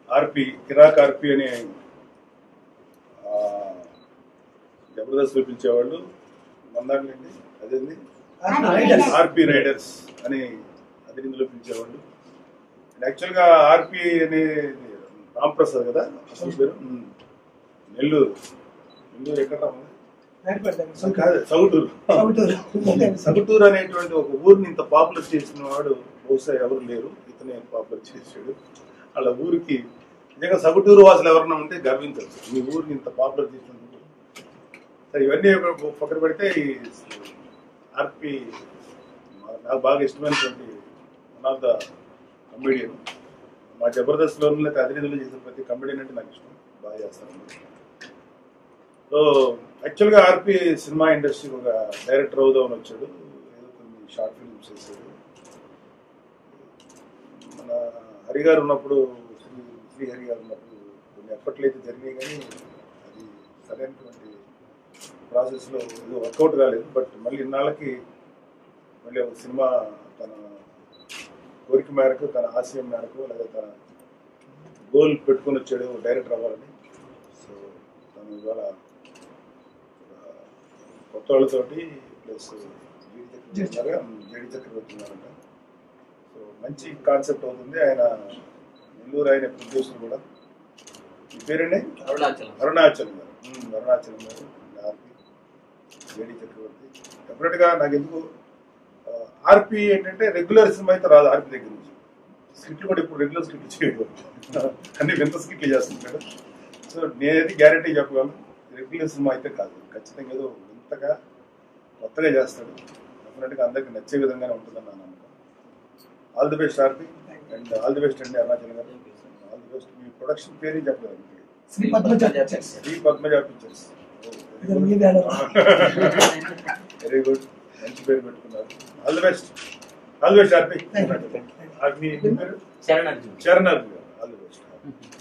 ఆర్పి కిరాక్ ఆర్పి అనే ఆ, జబర్దస్త్ పిలిచేవాళ్ళు మందాండి అదేంది ఆర్పి రైడర్స్ అని అది ఇందులో పిలిచేవాళ్ళు యాక్చువల్గా ఆర్పి అనే రామ్ ప్రసాద్ కదా అసలు పేరు ఉమ్. నెల్లూరు నెల్లూరు ఎక్కడ రాము? అసలు కాదు సౌటూరు సగటూరు అనేటువంటి ఒక ఊరిని ఇంత పాపులర్ చేసిన వాడు బహుశా ఎవరు లేరు ఇతనే పాపులర్ చేసాడు వాళ్ళ ఊరికి నిజంగా సగటూరు వాసులు ఎవరన్నా ఉంటే గర్వించవచ్చు మీ ఊరిని ఇంత పాపులర్ చేసినందుకు సరే ఇవన్నీ ఒక పక్కన పెడితే ఈ ఆర్పి నాకు బాగా ఇష్టమైనటువంటి వన్ ఆఫ్ ద కమెడియన్ మా జబర్దస్త్ లో లేకపోతే అధినిధులు చేసిన ప్రతి కమెడియన్ అంటే నాకు ఇష్టం బాగా చేస్తాను సో యాక్చువల్గా ఆర్పి సినిమా ఇండస్ట్రీకి ఒక డైరెక్టర్ అవుదామని వచ్చాడు ఏదో కొన్ని షార్ట్ ఫిల్మ్స్ చేశాడు మన హరి గారు ఉన్నప్పుడు శ్రీ శ్రీ హరి గారు ఉన్నప్పుడు కొన్ని ఎఫర్ట్లు అయితే జరిగినాయి కానీ అది సరైనటువంటి ప్రాసెస్లో ఏదో వర్కౌట్ కాలేదు బట్ మళ్ళీ ఇన్నాళ్ళకి మళ్ళీ ఒక సినిమా తన కోరిక మేరకు తన ఆశయం మేరకు లేదా తన గోల్ పెట్టుకొని వచ్చాడు డైరెక్టర్ అవ్వాలని సో తను ఇవాళ ఆ, కొత్త వాళ్ళతోటి ప్లస్ జేడి చక్రవర్తి ఉన్నారంట సో మంచి కాన్సెప్ట్ అవుతుంది ఆయన నెల్లూరు ఆయన ప్రొడ్యూసర్ కూడా ఈ పేరండి అరుణాచలం అరుణాచలం గారు ఉమ్, అరుణాచలం గారు ఆర్పి జేడి చక్రవర్తి డెఫినెట్గా నాకు ఎందుకు ఆ, ఆర్పి ఏంటంటే రెగ్యులర్ సినిమా అయితే రాదు ఆర్పి దగ్గర నుంచి స్క్రిప్ట్లు కూడా ఇప్పుడు రెగ్యులర్ స్క్రిప్ట్ చేయడు అన్ని వింత స్క్రిప్ట్లు చేస్తుంటాడు సో నేనైతే గ్యారంటీ చెప్పగలను రెగ్యులర్ సినిమా అయితే కాదు ఖచ్చితంగా ఏదో వింతగా కొత్తగా చేస్తాడు డెఫినెట్గా అందరికి నచ్చే విధంగానే ఉంటుందని నా నమ్మకం all the best RP and all the best అండి అరుణాచలం గారు ఆల్ ది బెస్ట్ మీ ప్రొడక్షన్ పేరు చెప్పలేదు శ్రీ పద్మజ పిక్చర్స్. శ్రీ పద్మజ పిక్చర్స్ ఇది మీ బ్యానర్. వెరీ గుడ్ మంచి పేరు పెట్టుకున్నారు all the best all the best RP Thank you. RP మీ పేరు Sharan Arjun Charan RP all the best